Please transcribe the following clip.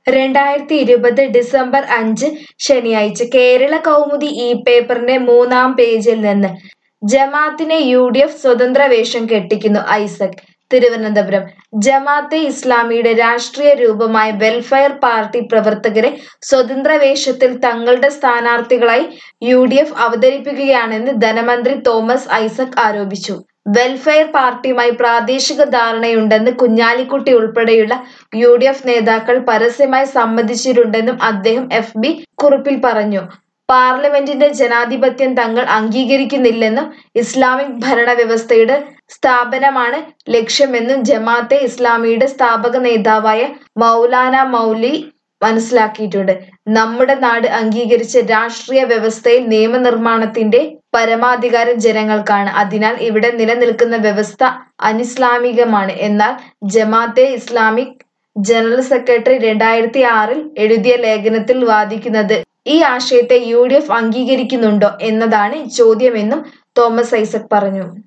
രണ്ടായിരത്തി ഇരുപത് ഡിസംബർ അഞ്ച് ശനിയാഴ്ച കേരള കൗമുദി ഈ പേപ്പറിന്റെ മൂന്നാം പേജിൽ നിന്ന് ജമാഅത്തിനെ യു ഡി എഫ് സ്വതന്ത്ര വേഷം കെട്ടിക്കുന്നു ഐസക് തിരുവനന്തപുരം ജമാഅത്തെ ഇസ്ലാമിയുടെ രാഷ്ട്രീയ രൂപമായ വെൽഫെയർ പാർട്ടി പ്രവർത്തകരെ സ്വതന്ത്ര വേഷത്തിൽ തങ്ങളുടെ സ്ഥാനാർത്ഥികളായി യു ഡി എഫ് അവതരിപ്പിക്കുകയാണെന്ന് ധനമന്ത്രി തോമസ് ഐസക് ആരോപിച്ചു വെൽഫെയർ പാർട്ടിയുമായി പ്രാദേശിക ധാരണയുണ്ടെന്ന് കുഞ്ഞാലിക്കുട്ടി ഉൾപ്പെടെയുള്ള യു ഡി എഫ് നേതാക്കൾ പരസ്യമായി സമ്മതിച്ചിട്ടുണ്ടെന്നും അദ്ദേഹം എഫ് ബി കുറിപ്പിൽ പറഞ്ഞു പാർലമെന്റിന്റെ ജനാധിപത്യം തങ്ങൾ അംഗീകരിക്കുന്നില്ലെന്നും ഇസ്ലാമിക് ഭരണ വ്യവസ്ഥയുടെ സ്ഥാപനമാണ് ലക്ഷ്യമെന്നും ജമാഅത്തെ ഇസ്ലാമിയുടെ സ്ഥാപക നേതാവായ മൗലാന മൗലി മനസ്സിലാക്കിയിട്ടുണ്ട് നമ്മുടെ നാട് അംഗീകരിച്ച രാഷ്ട്രീയ വ്യവസ്ഥയിൽ നിയമനിർമ്മാണത്തിന്റെ പരമാധികാരം ജനങ്ങൾക്കാണ് അതിനാൽ ഇവിടെ നിലനിൽക്കുന്ന വ്യവസ്ഥ അനിസ്ലാമികമാണ് എന്നാൽ ജമാഅത്തെ ഇസ്ലാമിക് ജനറൽ സെക്രട്ടറി രണ്ടായിരത്തി ആറിൽ എഴുതിയ ലേഖനത്തിൽ വാദിക്കുന്നത് ഈ ആശയത്തെ യു ഡി എഫ് അംഗീകരിക്കുന്നുണ്ടോ എന്നതാണ് ചോദ്യമെന്നും തോമസ് ഐസക് പറഞ്ഞു